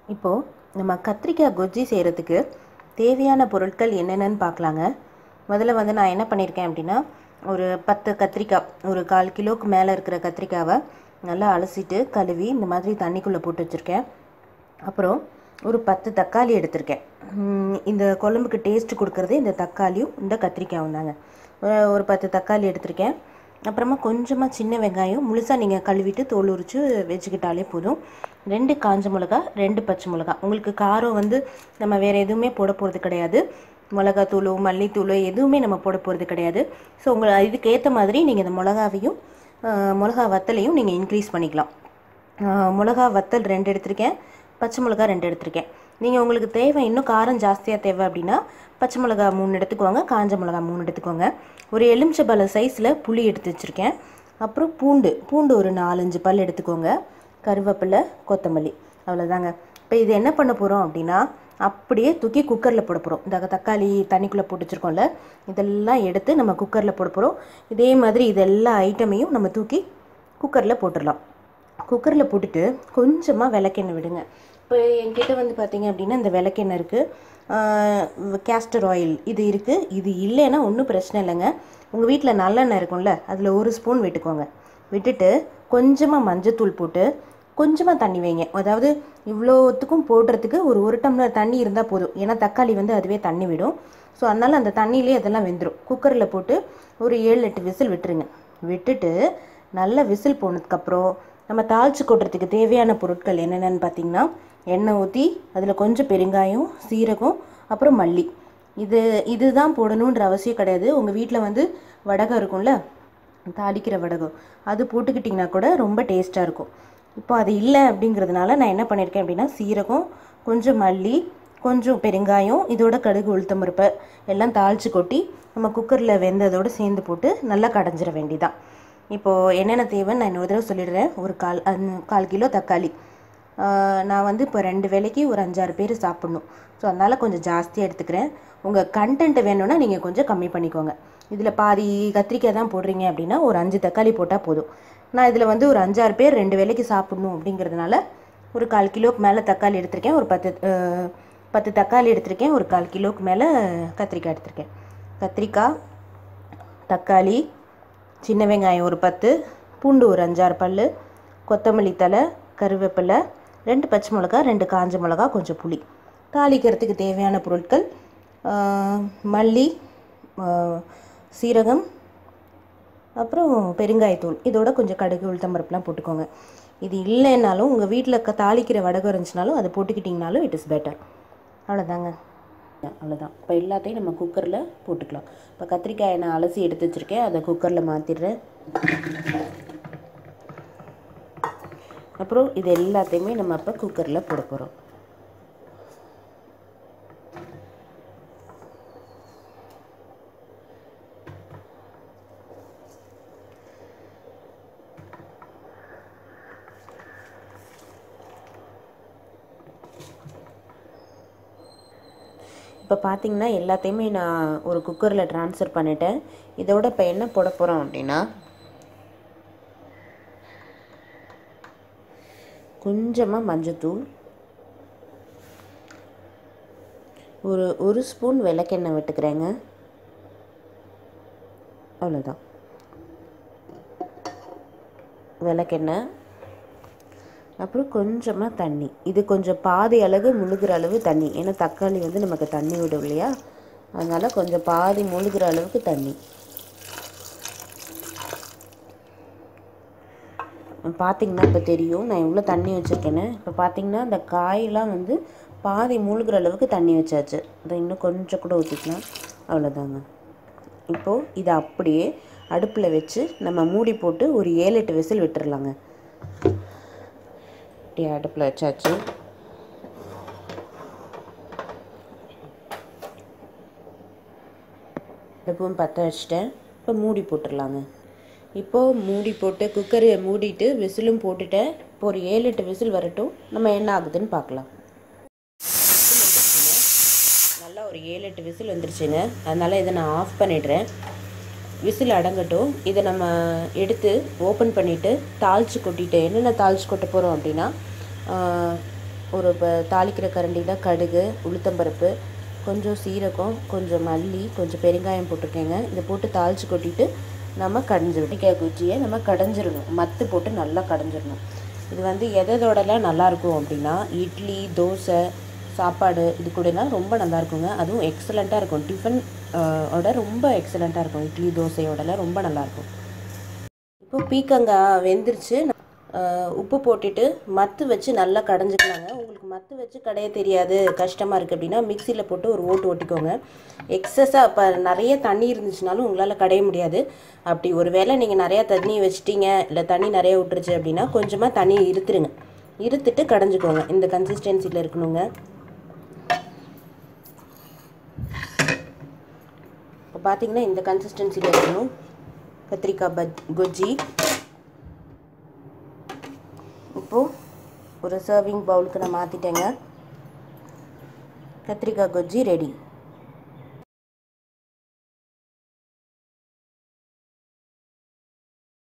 இப்போது நம்ம கத்திரிக்காய் கொஜ்ஜி செய்கிறதுக்கு தேவையான பொருட்கள் என்னென்னு பார்க்கலாங்க முதல்ல வந்து நான் என்ன பண்ணியிருக்கேன் அப்படின்னா ஒரு பத்து கத்திரிக்காய் ஒரு கால் கிலோவுக்கு மேலே இருக்கிற கத்திரிக்காவை நல்லா அலசிட்டு கழுவி இந்த மாதிரி தண்ணிக்குள்ளே போட்டு வச்சுருக்கேன் அப்புறம் ஒரு பத்து தக்காளி எடுத்திருக்கேன் உம், இந்த குழம்புக்கு டேஸ்ட் கொடுக்கறது இந்த தக்காளியும் இந்த கத்திரிக்காயும் தாங்க ஒரு- ஒரு பத்து தக்காளி எடுத்திருக்கேன் அப்புறமா கொஞ்சமாக சின்ன வெங்காயம் முழுசாக நீங்கள் கழுவிட்டு தோல் உரித்து வச்சுக்கிட்டாலே போதும் ரெண்டு காஞ்ச மிளகா ரெண்டு பச்சை மிளகா உங்களுக்கு காரம் வந்து நம்ம வேறு எதுவுமே போட போகிறது கிடையாது மிளகாத்தூளோ மல்லித்தூளோ எதுவுமே நம்ம போட போகிறது கிடையாது ஸோ உங்களை இதுக்கு ஏற்ற மாதிரி நீங்கள் இந்த மிளகாவையும் ஆஹ், மிளகா வத்தலையும் நீங்கள் இன்க்ரீஸ் பண்ணிக்கலாம் ஆஹ், மிளகா வத்தல் ரெண்டு எடுத்திருக்கேன் பச்சை மிளகா ரெண்டு எடுத்திருக்கேன் நீங்கள் உங்களுக்கு தேவை இன்னும் காரம் ஜாஸ்தியாக தேவை அப்படின்னா பச்சை மிளகா மூணு எடுத்துக்கோங்க காஞ்ச மிளகா மூணு எடுத்துக்கோங்க ஒரு எலுமிச்சைப்பழ சைஸில் புளி எடுத்து வச்சுருக்கேன் அப்புறம் பூண்டு பூண்டு ஒரு நாலஞ்சு பல் எடுத்துக்கோங்க கருவேப்பிலை கொத்தமல்லி அவ்வளோதாங்க இப்போ இது என்ன பண்ண போகிறோம் அப்படின்னா அப்படியே தூக்கி குக்கரில் போட போகிறோம் இந்த தக்காளி தண்ணிக்குள்ளே போட்டு வச்சுருக்கோம்ல இதெல்லாம் எடுத்து நம்ம குக்கரில் போட போகிறோம் இதே மாதிரி இது எல்லா ஐட்டமையும் நம்ம தூக்கி குக்கரில் போட்டுடலாம் குக்கரில் போட்டுட்டு கொஞ்சமாக விளக்கெண்ணெய் விடுங்க இப்போ என்கிட்ட வந்து பார்த்தீங்க அப்படின்னா இந்த விளக்கெண்ணெய் இருக்குது கேஸ்டர் ஆயில் இது இருக்குது இது இல்லைன்னா ஒன்றும் பிரச்சனை இல்லைங்க உங்கள் வீட்டில் நல்லெண்ணெய் இருக்கும்ல அதில் ஒரு ஸ்பூன் விட்டுக்கோங்க விட்டுட்டு கொஞ்சமாக மஞ்சத்தூள் போட்டு கொஞ்சமாக தண்ணி வைங்க அதாவது இவ்வளோத்துக்கும் போடுறதுக்கு ஒரு ஒரு டம்ளர் தண்ணி இருந்தால் போதும் ஏன்னா தக்காளி வந்து அதுவே தண்ணி விடும் ஸோ அதனால் அந்த தண்ணியிலே அதெல்லாம் வெந்துடும் குக்கரில் போட்டு ஒரு ஏழு எட்டு விசில் விட்டுருங்க விட்டுட்டு நல்ல விசில் போனதுக்கப்புறம் நம்ம தாளிச்சு கொட்டுறதுக்கு தேவையான பொருட்கள் என்னென்னு பார்த்தீங்கன்னா எண்ணெய் ஊற்றி அதில் கொஞ்சம் பெருங்காயம் சீரகம் அப்புறம் மல்லி இது இதுதான் போடணுன்ற அவசியம் கிடையாது உங்கள் வீட்டில் வந்து வடகம் இருக்கும்ல தாளிக்கிற வடகம் அது போட்டுக்கிட்டிங்கன்னா கூட ரொம்ப டேஸ்ட்டாக இருக்கும் இப்போ அது இல்லை அப்படிங்கிறதுனால நான் என்ன பண்ணியிருக்கேன் அப்படின்னா சீரகம் கொஞ்சம் மல்லி கொஞ்சம் பெருங்காயம் இதோட கடுகு உளுத்தம் பருப்பு எல்லாம் தாளித்து கொட்டி நம்ம குக்கரில் வெந்ததோடு சேர்ந்து போட்டு நல்லா கடைஞ்சிட வேண்டியதான் இப்போது என்னென்ன தேவைன்னு நான் இன்னொரு தடவை சொல்லிடுறேன் ஒரு கால் அஹ், கால் கிலோ தக்காளி ஆஹ், நான் வந்து இப்போ ரெண்டு வேளைக்கு ஒரு அஞ்சாறு பேர் சாப்பிட்ணும் ஸோ அதனால் கொஞ்சம் ஜாஸ்தியாக எடுத்துக்கிறேன் உங்கள் கண்டென்ட் வேணும்னா நீங்கள் கொஞ்சம் கம்மி பண்ணிக்கோங்க இதில் பாதி கத்திரிக்காய் தான் போடுறீங்க அப்படின்னா ஒரு அஞ்சு தக்காளி போட்டால் போதும் நான் இதில் வந்து ஒரு அஞ்சாறு பேர் ரெண்டு வேளைக்கு சாப்பிட்ணும் அப்படிங்கிறதுனால ஒரு கால் கிலோவுக்கு மேலே தக்காளி எடுத்திருக்கேன் ஒரு பத்து ஆஹ், பத்து தக்காளி எடுத்திருக்கேன் ஒரு கால் கிலோவுக்கு மேலே கத்திரிக்காய் எடுத்திருக்கேன் கத்திரிக்காய் தக்காளி சின்ன வெங்காயம் ஒரு பத்து பூண்டு ஒரு அஞ்சாறு பல் கொத்தமல்லி தழை கருவேப்பிலை ரெண்டு பச்சை மிளகா ரெண்டு காஞ்ச மிளகா கொஞ்சம் புளி தாளிக்கிறதுக்கு தேவையான பொருட்கள் ஆஹ், மல்லி ஆஹ், சீரகம் அப்புறம் பெருங்காயத்தூள் இதோட கொஞ்சம் கடுகு உளுத்தம்பருப்புலாம் போட்டுக்கோங்க இது இல்லைன்னாலும் உங்கள் வீட்டில் க தாளிக்கிற வடகம் இருந்துச்சுனாலும் அதை போட்டுக்கிட்டிங்கனாலும் இட் இஸ் பெட்டர் அவ்வளோதாங்க அவ்வளோதான் இப்போ எல்லாத்தையும் நம்ம குக்கரில் போட்டுக்கலாம் இப்போ கத்திரிக்காயை நான் அலசி எடுத்து வச்சுருக்கேன் அதை குக்கரில் மாற்றிடுறேன் அப்புறம் இது எல்லாத்தையுமே நம்ம இப்போ குக்கரில் போட போகிறோம் இப்போ பார்த்தீங்கன்னா எல்லாத்தையுமே நான் ஒரு குக்கரில் ட்ரான்ஸ்ஃபர் பண்ணிட்டேன் இதோட இப்போ என்ன போட போகிறோம் அப்படின்னா கொஞ்சமாக மஞ்சத்தூள் ஒரு ஒரு ஸ்பூன் விளக்கெண்ணெய் விட்டுக்கிறேங்க அவ்வளோதான் விளக்கெண்ணெய் அப்புறம் கொஞ்சமாக தண்ணி இது கொஞ்சம் பாதி அளவு முழுகிற அளவு தண்ணி ஏன்னா தக்காளி வந்து நமக்கு தண்ணி விடும் இல்லையா அதனால் கொஞ்சம் பாதி முழுகிற அளவுக்கு தண்ணி பார்த்தீங்கன்னா இப்போ தெரியும் நான் எவ்வளோ தண்ணி வச்சுருக்கேன்னு இப்போ பார்த்தீங்கன்னா அந்த காயெல்லாம் வந்து பாதி மூழ்கிற அளவுக்கு தண்ணி வச்சாச்சு அதை இன்னும் கொஞ்சம் கூட ஊற்றிக்கலாம் அவ்வளோதாங்க இப்போது இதை அப்படியே அடுப்பில் வச்சு நம்ம மூடி போட்டு ஒரு ஏழு எட்டு விசில் விட்டுறலாங்க அப்படியே அடுப்பில் வச்சாச்சு அடுப்பும் பற்ற வச்சுட்டேன் இப்போ மூடி போட்டுடலாங்க இப்போது மூடி போட்டு குக்கரை மூடிட்டு விசிலும் போட்டுட்டேன் இப்போ ஒரு ஏழு எட்டு விசில் வரட்டும் நம்ம என்ன ஆகுதுன்னு பார்க்கலாம் நல்லா ஒரு ஏழு எட்டு விசில் வந்துருச்சுங்க அதனால் இதை நான் ஆஃப் பண்ணிடுறேன் விசில் அடங்கட்டும் இதை நம்ம எடுத்து ஓப்பன் பண்ணிவிட்டு தாளித்து கொட்டிட்டு என்னென்ன தாளித்து கொட்ட போகிறோம் அப்படின்னா ஆஹ், ஒரு இப்போ தாளிக்கிற கரண்டியில் கடுகு உளுத்தம்பருப்பு கொஞ்சம் சீரகம் கொஞ்சம் மல்லி கொஞ்சம் பெருங்காயம் போட்டிருக்கேங்க இதை போட்டு தாளித்து கொட்டிட்டு நம்ம கடைஞ்சிடணும் கத்திரிக்காய் குச்சியை நம்ம கடைஞ்சிடணும் மத்து போட்டு நல்லா கடைஞ்சிடணும் இது வந்து எதோடலாம் நல்லாயிருக்கும் அப்படின்னா இட்லி தோசை சாப்பாடு இது கூடலாம் ரொம்ப நல்லா இருக்குங்க அதுவும் எக்ஸலண்ட்டாக இருக்கும் டிஃபன் ஓட ரொம்ப எக்ஸலண்ட்டாக இருக்கும் இட்லி தோசையோடலாம் ரொம்ப நல்லாயிருக்கும் இப்போ பீக்கங்காய் வெந்துருச்சு அஹ் உப்பு போட்டுட்டு மத்து வச்சு நல்லா கடைஞ்சிக்கலாங்க உங்களுக்கு மத்து வச்சு கடைய தெரியாது கஷ்டமாக இருக்குது அப்படின்னா மிக்சியில் போட்டு ஒரு ஓட்டு ஓட்டிக்கோங்க எக்ஸஸாக இப்போ நிறைய தண்ணி இருந்துச்சுனாலும் உங்களால் கடைய முடியாது அப்படி ஒரு வேளை நீங்கள் நிறையா தண்ணி வச்சிட்டீங்க இல்லை தண்ணி நிறைய விட்டுருச்சு அப்படின்னா கொஞ்சமாக தண்ணியை இருத்துருங்க இருத்துட்டு கடைஞ்சிக்கோங்க இந்த கன்சிஸ்டன்சியில் இருக்கணுங்க இப்போ பார்த்தீங்கன்னா இந்த கன்சிஸ்டன்சியில் இருக்கணும் கத்திரிக்காய் பஜ் கொஜ்ஜி இப்போது ஒரு சர்விங் பவுலுக்கு நான் மாற்றிட்டேங்க கத்திரிக்காய் கொஜ்ஜி ரெடி